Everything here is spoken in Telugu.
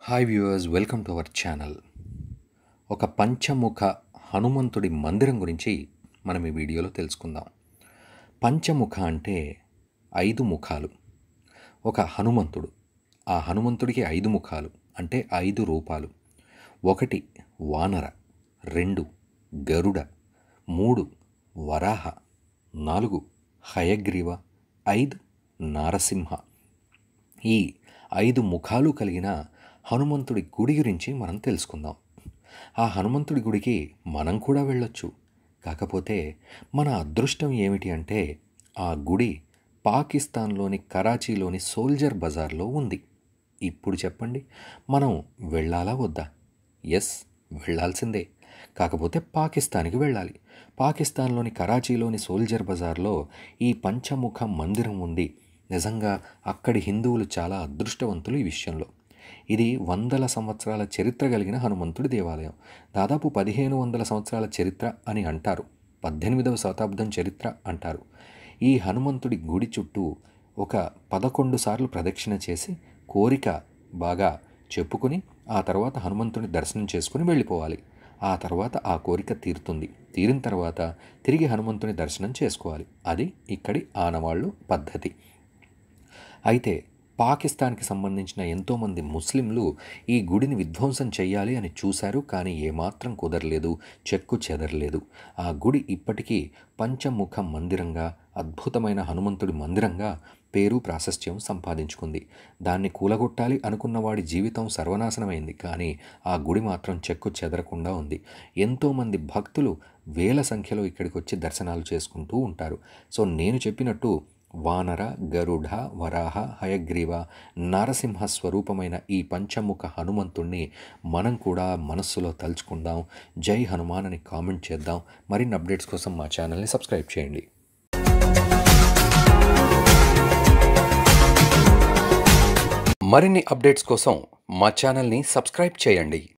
hi viewers welcome to our channel ఒక పంచముఖ హనుమంతుడి మందిరం గురించి మనం ఈ వీడియోలో తెలుసుకుందాం పంచముఖ అంటే ఐదు ముఖాలు ఒక హనుమంతుడు ఆ హనుమంతుడికి ఐదు ముఖాలు అంటే ఐదు రూపాలు ఒకటి వానర రెండు గరుడ మూడు వరాహ నాలుగు హయగ్రీవ ఐదు నారసింహ ఈ ఐదు ముఖాలు కలిగిన హనుమంతుడి గుడి గురించి మనం తెలుసుకుందాం ఆ హనుమంతుడి గుడికి మనం కూడా వెళ్ళొచ్చు కాకపోతే మన అదృష్టం ఏమిటి అంటే ఆ గుడి పాకిస్తాన్లోని కరాచీలోని సోల్జర్ బజార్లో ఉంది ఇప్పుడు చెప్పండి మనం వెళ్ళాలా వద్దా ఎస్ వెళ్ళాల్సిందే కాకపోతే పాకిస్తాన్కి వెళ్ళాలి పాకిస్తాన్లోని కరాచీలోని సోల్జర్ బజార్లో ఈ పంచముఖ మందిరం ఉంది నిజంగా అక్కడి హిందువులు చాలా అదృష్టవంతులు ఈ విషయంలో ఇది వందల సంవత్సరాల చరిత్ర కలిగిన హనుమంతుడి దేవాలయం దాదాపు పదిహేను వందల సంవత్సరాల చరిత్ర అని అంటారు పద్దెనిమిదవ శతాబ్దం చరిత్ర అంటారు ఈ హనుమంతుడి గుడి చుట్టూ ఒక పదకొండు సార్లు ప్రదక్షిణ చేసి కోరిక బాగా చెప్పుకుని ఆ తర్వాత హనుమంతుని దర్శనం చేసుకుని వెళ్ళిపోవాలి ఆ తర్వాత ఆ కోరిక తీరుతుంది తీరిన తర్వాత తిరిగి హనుమంతుని దర్శనం చేసుకోవాలి అది ఇక్కడి ఆనవాళ్ళు పద్ధతి అయితే పాకిస్తాన్కి సంబంధించిన ఎంతోమంది ముస్లింలు ఈ గుడిని విధ్వంసం చేయాలి అని చూశారు కానీ ఏమాత్రం కుదరలేదు చెక్కు చెదరలేదు ఆ గుడి ఇప్పటికీ పంచముఖ మందిరంగా అద్భుతమైన హనుమంతుడి మందిరంగా పేరు ప్రాశస్త్యం సంపాదించుకుంది దాన్ని కూలగొట్టాలి అనుకున్న వాడి జీవితం సర్వనాశనమైంది కానీ ఆ గుడి మాత్రం చెక్కు చెదరకుండా ఉంది ఎంతోమంది భక్తులు వేల సంఖ్యలో ఇక్కడికి వచ్చి దర్శనాలు చేసుకుంటూ ఉంటారు సో నేను చెప్పినట్టు వానర గరుడ వరాహ హయగ్రీవ నరసింహ స్వరూపమైన ఈ పంచముఖ హనుమంతుణ్ణి మనం కూడా మనస్సులో తలుచుకుందాం జై హనుమాన్ అని కామెంట్ చేద్దాం మరిన్ని అప్డేట్స్ కోసం మా ఛానల్ని సబ్స్క్రైబ్ చేయండి మరిన్ని అప్డేట్స్ కోసం మా ఛానల్ని సబ్స్క్రైబ్ చేయండి